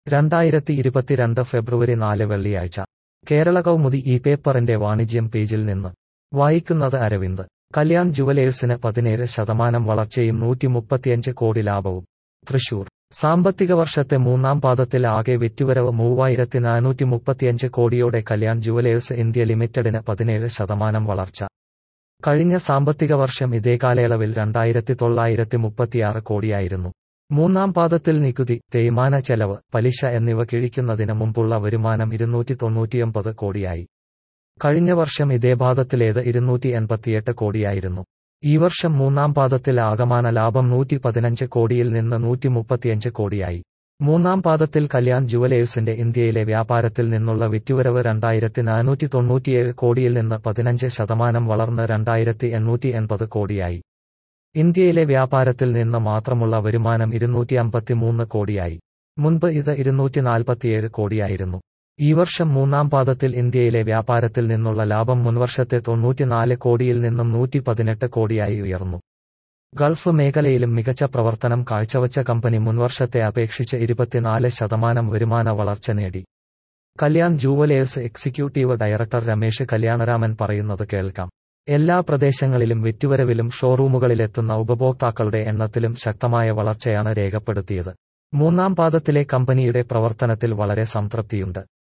രണ്ടായിരത്തി ഇരുപത്തിരണ്ട് ഫെബ്രുവരി നാല് വെള്ളിയാഴ്ച കേരള കൗമുദി ഈ പേപ്പറിന്റെ വാണിജ്യം പേജിൽ നിന്ന് വായിക്കുന്നത് അരവിന്ദ് കല്യാൺ ജുവലേഴ്സിന് പതിനേഴ് ശതമാനം വളർച്ചയും നൂറ്റി മുപ്പത്തിയഞ്ച് കോടി ലാഭവും തൃശൂർ സാമ്പത്തിക വർഷത്തെ മൂന്നാം പാദത്തിൽ ആകെ വിറ്റുവരവ് മൂവായിരത്തി നാനൂറ്റി മുപ്പത്തിയഞ്ച് കോടിയോടെ കല്യാൺ ജുവലേഴ്സ് ഇന്ത്യ ലിമിറ്റഡിന് പതിനേഴ് ശതമാനം വളർച്ച കഴിഞ്ഞ സാമ്പത്തിക വർഷം ഇതേ കാലയളവിൽ രണ്ടായിരത്തി തൊള്ളായിരത്തി മുപ്പത്തിയാറ് കോടിയായിരുന്നു മൂന്നാം പാദത്തിൽ നികുതി തേയ്മാന ചെലവ് പലിശ എന്നിവ കിഴിക്കുന്നതിന് മുമ്പുള്ള വരുമാനം ഇരുന്നൂറ്റി തൊണ്ണൂറ്റിയൊമ്പത് കോടിയായി കഴിഞ്ഞ വർഷം ഇതേ പാദത്തിലേത് ഇരുന്നൂറ്റി എൺപത്തിയെട്ട് കോടിയായിരുന്നു ഈ വർഷം മൂന്നാം പാദത്തിൽ ആകമാന ലാഭം നൂറ്റി പതിനഞ്ച് കോടിയിൽ നിന്ന് നൂറ്റി മുപ്പത്തിയഞ്ച് കോടിയായി മൂന്നാം പാദത്തിൽ കല്യാൺ ജുവലേഴ്സിന്റെ ഇന്ത്യയിലെ വ്യാപാരത്തിൽ നിന്നുള്ള വിറ്റുവരവ് രണ്ടായിരത്തി നാനൂറ്റി തൊണ്ണൂറ്റിയേഴ് കോടിയിൽ നിന്ന് പതിനഞ്ച് ശതമാനം വളർന്ന് രണ്ടായിരത്തി എണ്ണൂറ്റി എൺപത് കോടിയായി ഇന്ത്യയിലെ വ്യാപാരത്തിൽ നിന്ന് മാത്രമുള്ള വരുമാനം ഇരുന്നൂറ്റി അമ്പത്തിമൂന്ന് കോടിയായി മുൻപ് ഇത് ഇരുന്നൂറ്റി നാൽപ്പത്തിയേഴ് കോടിയായിരുന്നു ഈ വർഷം മൂന്നാം പാദത്തിൽ ഇന്ത്യയിലെ വ്യാപാരത്തിൽ നിന്നുള്ള ലാഭം മുൻവർഷത്തെ തൊണ്ണൂറ്റിനാല് കോടിയിൽ നിന്നും നൂറ്റി പതിനെട്ട് കോടിയായി ഉയർന്നു ഗൾഫ് മേഖലയിലും മികച്ച പ്രവർത്തനം കാഴ്ചവച്ച കമ്പനി മുൻവർഷത്തെ അപേക്ഷിച്ച് ഇരുപത്തിനാല് ശതമാനം വരുമാന വളർച്ച നേടി Kalyan jewellers executive director Ramesh Kalyanaraman പറയുന്നത് കേൾക്കാം എല്ലാ പ്രദേശങ്ങളിലും വിറ്റുവരവിലും ഷോറൂമുകളിലെത്തുന്ന ഉപഭോക്താക്കളുടെ എണ്ണത്തിലും ശക്തമായ വളർച്ചയാണ് രേഖപ്പെടുത്തിയത് മൂന്നാം പാദത്തിലെ കമ്പനിയുടെ പ്രവർത്തനത്തിൽ വളരെ സംതൃപ്തിയുണ്ട്